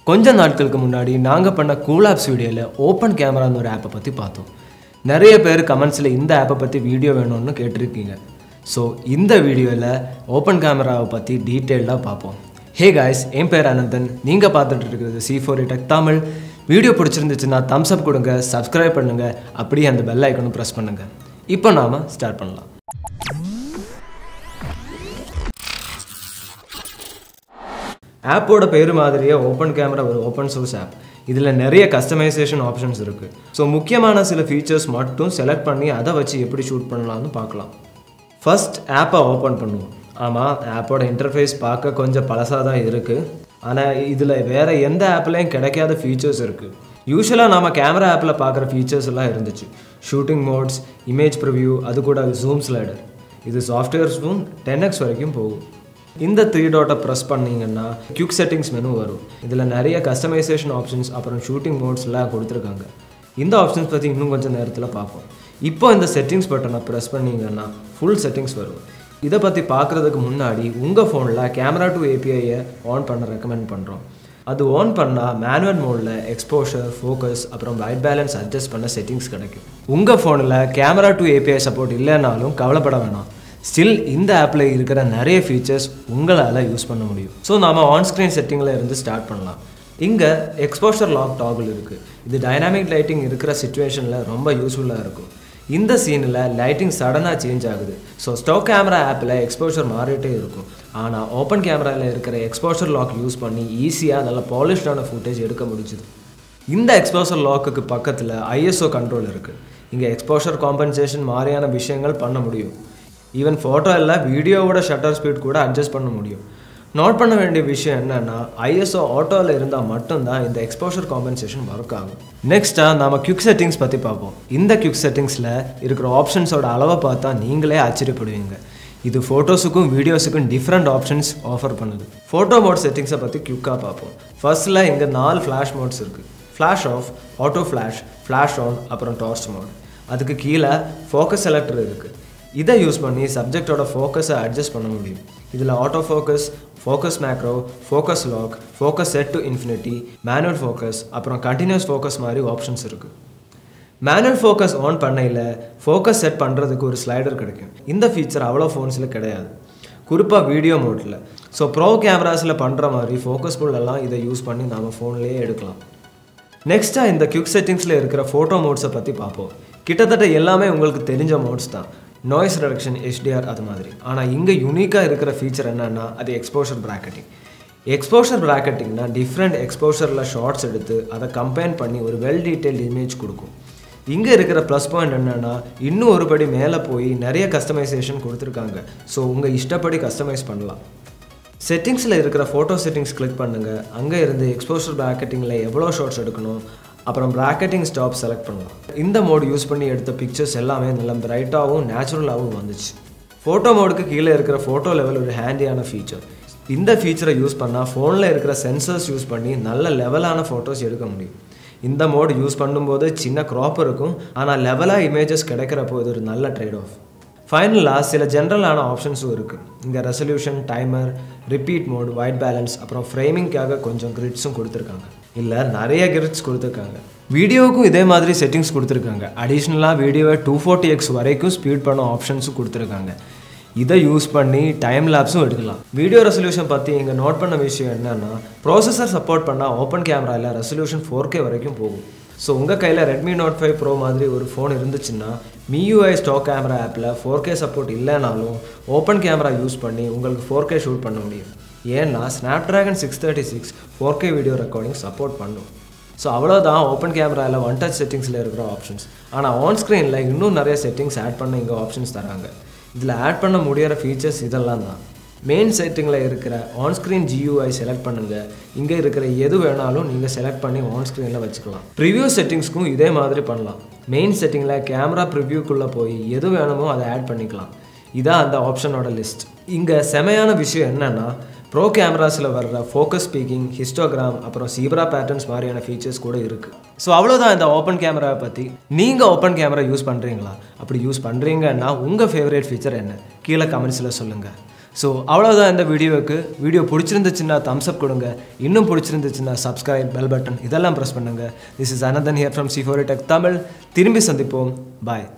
கொஞ்ச நாட்களுக்கு முன்னாடி நாங்கள் பண்ண கூல் ஆப்ஸ் வீடியோவில் ஓப்பன் கேமரான்னு ஒரு ஆப்பை பற்றி பார்த்தோம் நிறைய பேர் கமெண்ட்ஸில் இந்த ஆப்பை பற்றி வீடியோ வேணும்னு கேட்டிருக்கீங்க ஸோ இந்த வீடியோவில் ஓப்பன் கேமராவை பற்றி டீட்டெயில்டாக பார்ப்போம் ஹே காய்ஸ் என் பேர் அனந்தன் நீங்கள் பார்த்துட்டு இருக்கிறது C four tech Tamil video பிடிச்சிருந்துச்சுன்னா தம்ஸ் அப் கொடுங்க சப்ஸ்கிரைப் பண்ணுங்கள் அப்படியே அந்த பெல் ஐக்கனும் ப்ரெஸ் பண்ணுங்கள் இப்போ நாம் ஸ்டார்ட் பண்ணலாம் ஆப்போட பேர் மாதிரியே ஓப்பன் கேமரா ஒரு ஓப்பன் சோர்ஸ் ஆப் இதில் நிறைய கஸ்டமைசேஷன் ஆப்ஷன்ஸ் இருக்குது ஸோ முக்கியமான சில ஃபீச்சர்ஸ் மட்டும் செலக்ட் பண்ணி அதை வச்சு எப்படி ஷூட் பண்ணலாம்னு பார்க்கலாம் ஃபர்ஸ்ட் ஆப்பை ஓப்பன் பண்ணுவோம் ஆமாம் ஆப்போட இன்டர்ஃபேஸ் பார்க்க கொஞ்சம் பழசாக தான் இருக்குது ஆனால் இதில் வேறு எந்த ஆப்லேயும் கிடைக்காத ஃபீச்சர்ஸ் இருக்குது யூஸ்வலாக நாம் கேமரா ஆப்பில் பார்க்குற ஃபீச்சர்ஸ் எல்லாம் இருந்துச்சு ஷூட்டிங் மோட்ஸ் இமேஜ் ப்ரிவ்யூ அது கூட ஜூம் ஸ்லைடர் இது சாஃப்ட்வேர் ஜூம் டென் எக்ஸ் வரைக்கும் போகும் இந்த த்ரீ டாட்டை ப்ரெஸ் பண்ணீங்கன்னா குயிக் செட்டிங்ஸ் மெனு வரும் இதில் நிறைய கஸ்டமைசேஷன் ஆப்ஷன்ஸ் அப்புறம் ஷூட்டிங் மோட்ஸ்லாம் கொடுத்துருக்காங்க இந்த ஆப்ஷன்ஸ் பற்றி இன்னும் கொஞ்சம் நேரத்தில் பார்ப்போம் இப்போ இந்த செட்டிங்ஸ் பட்டனை ப்ரெஸ் பண்ணீங்கன்னா ஃபுல் செட்டிங்ஸ் வரும் இதை பற்றி பார்க்குறதுக்கு முன்னாடி உங்கள் ஃபோனில் கேமரா டு ஏபிஐயை ஆன் பண்ண ரெக்கமெண்ட் பண்ணுறோம் அது ஆன் பண்ணால் மேனுவல் மோடில் எக்ஸ்போஷர் ஃபோக்கஸ் அப்புறம் ஒயிட் பேலன்ஸ் அட்ஜஸ்ட் பண்ண செட்டிங்ஸ் கிடைக்கும் உங்கள் ஃபோனில் கேமரா டு ஏபிஐ சப்போர்ட் இல்லைனாலும் கவலைப்பட வேணாம் ஸ்டில் இந்த ஆப்பில் இருக்கிற நிறைய ஃபீச்சர்ஸ் உங்களால் யூஸ் பண்ண முடியும் ஸோ நாம் ஆன் ஸ்க்ரீன் செட்டிங்கில் இருந்து ஸ்டார்ட் பண்ணலாம் இங்கே எக்ஸ்போஷர் லாக் டாகுல் இருக்குது இது டைனாமிக் லைட்டிங் இருக்கிற சுச்சுவேஷனில் ரொம்ப யூஸ்ஃபுல்லாக இருக்கும் இந்த சீனில் லைட்டிங் சடனாக சேஞ்ச் ஆகுது ஸோ ஸ்டாக் கேமரா ஆப்பில் எக்ஸ்போஷர் மாறிட்டே இருக்கும் ஆனால் ஓப்பன் கேமராவில் இருக்கிற எக்ஸ்போஷர் லாக் யூஸ் பண்ணி ஈஸியாக நல்ல பாலிஷ்டான ஃபுட்டேஜ் எடுக்க முடிஞ்சுது இந்த எக்ஸ்போஷர் லாக்குக்கு பக்கத்தில் ஐஎஸ்ஓ கண்ட்ரோல் இருக்குது இங்கே எக்ஸ்போஷர் காம்பன்சேஷன் மாதிரியான விஷயங்கள் பண்ண முடியும் ஈவன் ஃபோட்டோ இல்லை வீடியோவோட ஷட்டர் ஸ்பீட் கூட அட்ஜஸ்ட் பண்ண முடியும் நோட் பண்ண வேண்டிய விஷயம் என்னென்னா ஐஎஸ்ஓ ஆட்டோவில் இருந்தால் மட்டும்தான் இந்த எக்ஸ்போஷர் காம்பன்சேஷன் ஒர்க் ஆகும் நெக்ஸ்ட்டாக நம்ம குவிக் செட்டிங்ஸ் பற்றி பார்ப்போம் இந்த குவிக் செட்டிங்ஸில் இருக்கிற ஆப்ஷன்ஸோட அளவை பார்த்தா நீங்களே ஆச்சரியப்படுவீங்க இது ஃபோட்டோஸுக்கும் வீடியோஸுக்கும் டிஃப்ரெண்ட் ஆப்ஷன்ஸ் ஆஃபர் பண்ணுது ஃபோட்டோ மோட் செட்டிங்ஸை பற்றி குவிக்காக பார்ப்போம் ஃபர்ஸ்ட்டில் இங்கே நாலு ஃப்ளாஷ் மோட்ஸ் இருக்குது flash off auto flash flash on அப்புறம் டார்ச் மோட் அதுக்கு கீழே ஃபோக்கஸ் செலக்டர் இருக்குது இதை யூஸ் பண்ணி சப்ஜெக்டோட ஃபோக்கஸை அட்ஜஸ்ட் பண்ண முடியும் இதில் auto focus focus macro focus lock focus set to infinity manual focus அப்புறம் கண்டினியூஸ் ஃபோக்கஸ் மாதிரி ஆப்ஷன்ஸ் இருக்குது மேனுவல் ஃபோக்கஸ் ஆன் பண்ணையில் ஃபோக்கஸ் செட் பண்ணுறதுக்கு ஒரு ஸ்லைடர் கிடைக்கும் இந்த ஃபீச்சர் அவ்வளோ ஃபோன்ஸில் கிடையாது குறிப்பாக வீடியோ மோட்டில் ஸோ ப்ரோ கேமராஸில் பண்ணுற மாதிரி ஃபோக்கஸ் புல்லெல்லாம் இதை யூஸ் பண்ணி நாம் ஃபோன்லேயே எடுக்கலாம் நெக்ஸ்ட்டாக இந்த குவிக் செட்டிங்ஸில் இருக்கிற ஃபோட்டோ மோட்ஸை பற்றி பார்ப்போம் கிட்டத்தட்ட எல்லாமே உங்களுக்கு தெரிஞ்ச மோட்ஸ் தான் நாய்ஸ் ரிடக்ஷன் HDR அது மாதிரி ஆனால் இங்கே யூனிக்காக இருக்கிற ஃபீச்சர் என்னென்னா அது எக்ஸ்போஷர் ப்ராக்கெட்டிங் எக்ஸ்போஷர் ப்ராக்கெட்டிங்னா டிஃப்ரெண்ட் எக்ஸ்போஷரில் ஷார்ட்ஸ் எடுத்து அதை கம்பைன் பண்ணி ஒரு வெல் டீட்டெயில் இமேஜ் கொடுக்கும் இங்கே இருக்கிற ப்ளஸ் பாயிண்ட் என்னென்னா இன்னும் ஒரு படி மேலே போய் நிறைய கஸ்டமைசேஷன் கொடுத்துருக்காங்க ஸோ உங்கள் இஷ்டப்படி கஸ்டமைஸ் பண்ணலாம் செட்டிங்ஸில் இருக்கிற ஃபோட்டோ செட்டிங்ஸ் கிளிக் பண்ணுங்கள் அங்கே இருந்து எக்ஸ்போஷர் ப்ராக்கெட்டிங்கில் எவ்வளோ ஷார்ட்ஸ் எடுக்கணும் அப்புறம் ப்ராக்கெட்டிங் ஸ்டாப் செலக்ட் பண்ணலாம் இந்த மோட் யூஸ் பண்ணி எடுத்த பிக்சர்ஸ் எல்லாமே நல்ல பிரைட்டாகவும் நேச்சுரலாகவும் வந்துச்சு ஃபோட்டோ மோடுக்கு கீழே இருக்கிற ஃபோட்டோ லெவல் ஒரு ஹேண்டியான ஃபீச்சர் இந்த ஃபீச்சரை யூஸ் பண்ணால் ஃபோனில் இருக்கிற சென்சர்ஸ் யூஸ் பண்ணி நல்ல லெவலான ஃபோட்டோஸ் எடுக்க முடியும் இந்த மோட் யூஸ் பண்ணும்போது சின்ன க்ராப் இருக்கும் ஆனால் லெவலாக இமேஜஸ் கிடைக்கிறப்போ இது ஒரு நல்ல ட்ரேட் ஆஃப் ஃபைனலாக சில ஜென்ரலான ஆப்ஷன்ஸும் இருக்குது இங்கே resolution timer repeat mode white balance அப்புறம் ஃப்ரேமிங்காக கொஞ்சம் கிரிட்ஸும் கொடுத்துருக்காங்க இல்லை நிறைய கிரிட்ஸ் கொடுத்துருக்காங்க வீடியோவுக்கும் இதே மாதிரி செட்டிங்ஸ் கொடுத்துருக்காங்க அடிஷ்னலாக வீடியோவை டூ ஃபார்ட்டி எக்ஸ் வரைக்கும் ஸ்பீட் பண்ண ஆப்ஷன்ஸும் கொடுத்துருக்காங்க இதை யூஸ் பண்ணி டைம் லேப்ஸும் எடுக்கலாம் வீடியோ ரெசல்யூஷன் பற்றி இங்கே நோட் பண்ண விஷயம் என்னென்னா ப்ராசஸர் சப்போர்ட் பண்ணால் ஓப்பன் கேமராவில் ரெசல்யூஷன் ஃபோர் கே வரைக்கும் போகும் ஸோ உங்கள் கையில் ரெட்மி நோட் ஃபைவ் ப்ரோ மாதிரி ஒரு ஃபோன் இருந்துச்சுன்னா மியூஐ ஸ்டாக் கேமரா ஆப்பில் ஃபோர் கே சப்போர்ட் இல்லைனாலும் ஓப்பன் கேமரா யூஸ் பண்ணி உங்களுக்கு ஃபோர் கே ஷூட் பண்ண முடியும் ஏன்னா Snapdragon six thirty six four K video recording support பண்ணும் ஸோ அவ்வளோதான் ஓப்பன் கேமராவில் ஒன் டச் செட்டிங்ஸில் இருக்கிற ஆப்ஷன்ஸ் ஆனால் ஆன் ஸ்க்ரீனில் இன்னும் நிறைய செட்டிங்ஸ் ஆட் பண்ண இங்கே ஆப்ஷன்ஸ் தராங்க இதில் ஆட் பண்ண முடியிற ஃபீச்சர்ஸ் இதெல்லாம் தான் மெயின் செட்டிங்கில் இருக்கிற ஆன் ஸ்க்ரீன் ஜியூஐ செலக்ட் பண்ணுங்கள் இங்கே இருக்கிற எது வேணாலும் நீங்கள் செலக்ட் பண்ணி ஆன் ஸ்க்ரீனில் வச்சுக்கலாம் ப்ரிவ்யூ செட்டிங்ஸ்க்கும் இதே மாதிரி பண்ணலாம் மெயின் செட்டிங்கில் கேமரா ப்ரிவ்யூக்குள்ளே போய் எது வேணுமோ அதை ஆட் பண்ணிக்கலாம் இதான் அந்த ஆப்ஷனோட லிஸ்ட் இங்கே செமையான விஷயம் என்னென்னா ப்ரோ கேமராஸில் வர்ற ஃபோக்கஸ் ஸ்பீக்கிங் ஹிஸ்டோகிராம் அப்புறம் சீப்ரா பேட்டர்ன்ஸ் மாதிரியான ஃபீச்சர்ஸ் கூட இருக்குது ஸோ அவ்வளோதான் இந்த ஓப்பன் கேமராவை பற்றி நீங்கள் ஓப்பன் கேமரா யூஸ் பண்ணுறீங்களா அப்படி யூஸ் பண்ணுறீங்கன்னா உங்கள் ஃபேவரேட் ஃபீச்சர் என்ன கீழே கமெண்ட்ஸில் சொல்லுங்கள் ஸோ அவ்வளோதான் இந்த வீடியோவுக்கு வீடியோ பிடிச்சிருந்துச்சுன்னா thumbs up கொடுங்க இன்னும் பிடிச்சிருந்துச்சுன்னா சப்ஸ்கிரைப் பெல் பட்டன் இதெல்லாம் ப்ரெஸ் பண்ணுங்க this is Anandan here from C four tech Tamil திரும்பி சந்திப்போம் பாய்